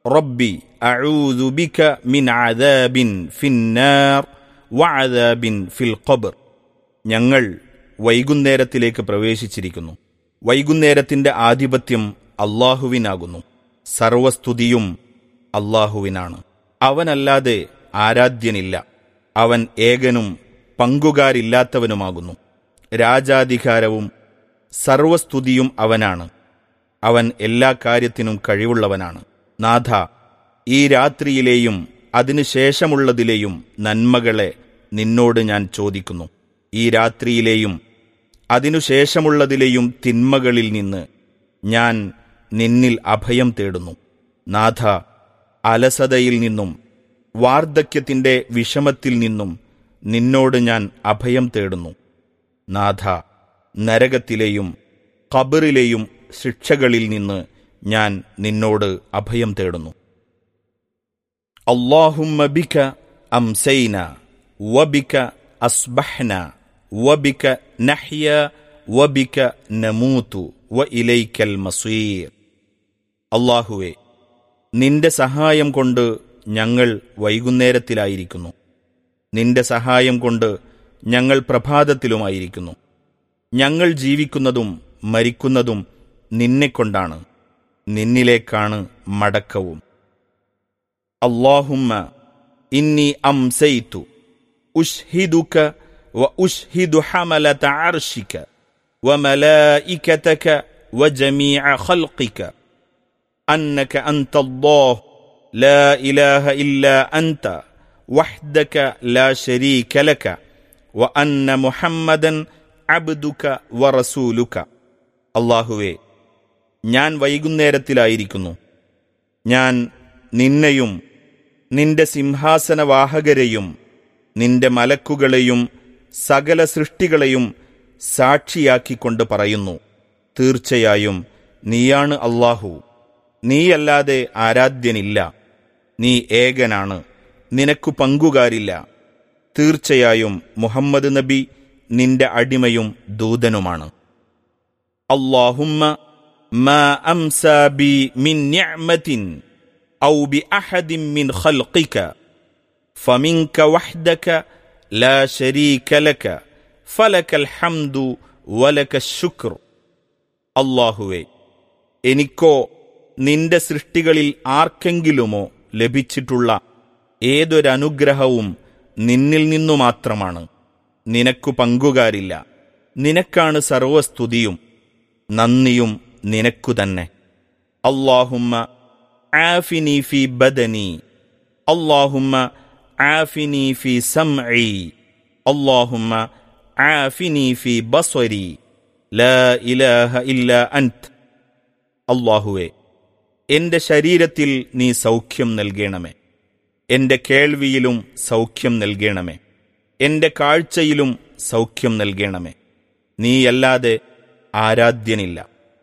റബ്ബി അഊദു ബിക മിൻ അദാബിൻ ഫിന്നാർ വഅദാബിൻ ഫിൽ ഖബർ ഞങ്ങൾ വൈകുന്നേരത്തിലേക്ക് പ്രവേശിച്ചിരിക്കുന്നു വൈകുന്നേരത്തിന്റെ ആധിപത്യം അള്ളാഹുവിനാകുന്നു സർവസ്തുതിയും അള്ളാഹുവിനാണ് അവനല്ലാതെ ആരാധ്യനില്ല അവൻ ഏകനും പങ്കുകാരില്ലാത്തവനുമാകുന്നു രാജാധികാരവും സർവസ്തുതിയും അവനാണ് അവൻ എല്ലാ കാര്യത്തിനും കഴിവുള്ളവനാണ് നാഥ ഈ രാത്രിയിലെയും അതിനുശേഷമുള്ളതിലെയും നന്മകളെ നിന്നോട് ഞാൻ ചോദിക്കുന്നു ഈ രാത്രിയിലെയും അതിനുശേഷമുള്ളതിലെയും തിന്മകളിൽ നിന്ന് ഞാൻ നിന്നിൽ അഭയം തേടുന്നു നാഥ അലസതയിൽ നിന്നും വാർദ്ധക്യത്തിന്റെ വിഷമത്തിൽ നിന്നും നിന്നോട് ഞാൻ അഭയം തേടുന്നു നാഥ നരകത്തിലെയും ഖബറിലെയും ശിക്ഷകളിൽ നിന്ന് ഞാൻ നിന്നോട് അഭയം തേടുന്നു اللهم بك أمسينا وبك أصبحنا وبك نحيا وبك نموت وإليك المصير അള്ളാഹുവെ നിന്റെ സഹായം കൊണ്ട് ഞങ്ങൾ വൈകുന്നേരത്തിലായിരിക്കുന്നു നിന്റെ സഹായം കൊണ്ട് ഞങ്ങൾ പ്രഭാതത്തിലുമായിരിക്കുന്നു ഞങ്ങൾ ജീവിക്കുന്നതും മരിക്കുന്നതും നിന്നെക്കൊണ്ടാണ് നിന്നിലേക്കാണ് മടക്കവും اللهم إني أمسيت أشهدك وأشهد حملة عرشك وملائكتك وجميع خلقك أنك أنت الله لا إله إلا أنت وحدك لا شريك لك وأن محمدا عبدك ورسولك അള്ളാഹുവേ ഞാൻ വൈകുന്നേരത്തിലായിരിക്കുന്നു ഞാൻ നിന്നെയും നിന്റെ സിംഹാസനവാഹകരെയും നിന്റെ മലക്കുകളെയും സകല സൃഷ്ടികളെയും സാക്ഷിയാക്കിക്കൊണ്ട് പറയുന്നു തീർച്ചയായും നീയാണ് അള്ളാഹു നീയല്ലാതെ ആരാധ്യനില്ല നീ ഏകനാണ് നിനക്കു പങ്കുകാരില്ല തീർച്ചയായും മുഹമ്മദ് നബി നിന്റെ അടിമയും ദൂതനുമാണ് അള്ളാഹുമ്മ മാ അംസാ ബി മിൻ നിഅ്മത്തിൻ أو بأحد من خلقك فمنك وحدك لا شريك لك فلك الحمد ولك الشكر അള്ളാഹുവേ എനിക്കോ നിന്റെ സൃഷ്ടികളിൽ ആർക്കെങ്കിലുമോ ലഭിച്ചിട്ടുള്ള ഏതൊരനുഗ്രഹവും നിന്നിൽ നിന്നു മാത്രമാണ് നിനക്കു പങ്കുകാരില്ല നിനക്കാണ് സർവസ്തുതിയും നന്ദിയും നിനക്കു തന്നെ അള്ളാഹുമ്മ عافني في بدني اللهم عافني في سمعي اللهم عافني في بصري لا إله إلا أنت അള്ളാഹുവെ എന്റെ ശരീരത്തിൽ നീ സൗഖ്യം നൽകണമേ എന്റെ കേൾവിയിലും സൗഖ്യം നൽകണമേ എന്റെ കാഴ്ചയിലും സൗഖ്യം നൽകണമേ നീയല്ലാതെ ആരാധ്യനില്ല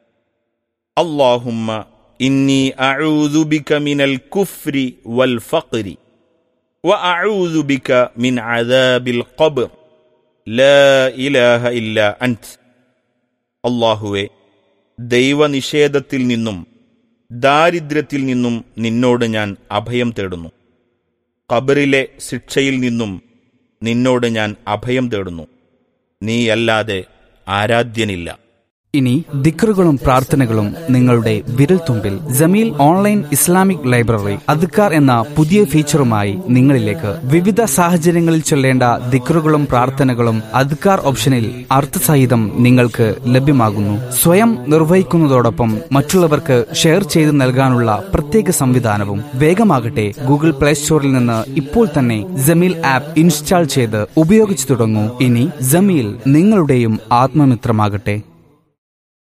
അള്ളാഹുമ്മ إني أعوذ بك من الكفر والفقر وأعوذ بك من عذاب القبر لا إله إلا أنت അള്ളാഹുവെ ദൈവനിഷേധത്തിൽ നിന്നും ദാരിദ്ര്യത്തിൽ നിന്നും നിന്നോട് ഞാൻ അഭയം തേടുന്നു കബറിലെ ശിക്ഷയിൽ നിന്നും നിന്നോട് ഞാൻ അഭയം തേടുന്നു നീയല്ലാതെ ആരാധ്യനില്ല ഇനി ദിക്റുകളും പ്രാർത്ഥനകളും നിങ്ങളുടെ വിരൽത്തുമ്പിൽ ജമീൽ ഓൺലൈൻ ഇസ്ലാമിക് ലൈബ്രറി അദ്ക്കാർ എന്ന പുതിയ ഫീച്ചറുമായി നിങ്ങളിലേക്ക് വിവിധ സാഹചര്യങ്ങളിൽ ചൊല്ലേണ്ട ദിക്റുകളും പ്രാർത്ഥനകളും അദ്ക്കാർ ഓപ്ഷനിൽ അർത്ഥസഹിതം നിങ്ങൾക്ക് ലഭ്യമാകുന്നു സ്വയം നിർവഹിക്കുന്നതോടൊപ്പം മറ്റുള്ളവർക്ക് ഷെയർ ചെയ്ത് നൽകാനുള്ള പ്രത്യേക സംവിധാനവും വേഗമാകട്ടെ ഗൂഗിൾ പ്ലേ സ്റ്റോറിൽ നിന്ന് ഇപ്പോൾ തന്നെ ജമീൽ ആപ്പ് ഇൻസ്റ്റാൾ ചെയ്ത് ഉപയോഗിച്ചു തുടങ്ങൂ ഇനി ജമീൽ നിങ്ങളുടെയും ആത്മമിത്രമാകട്ടെ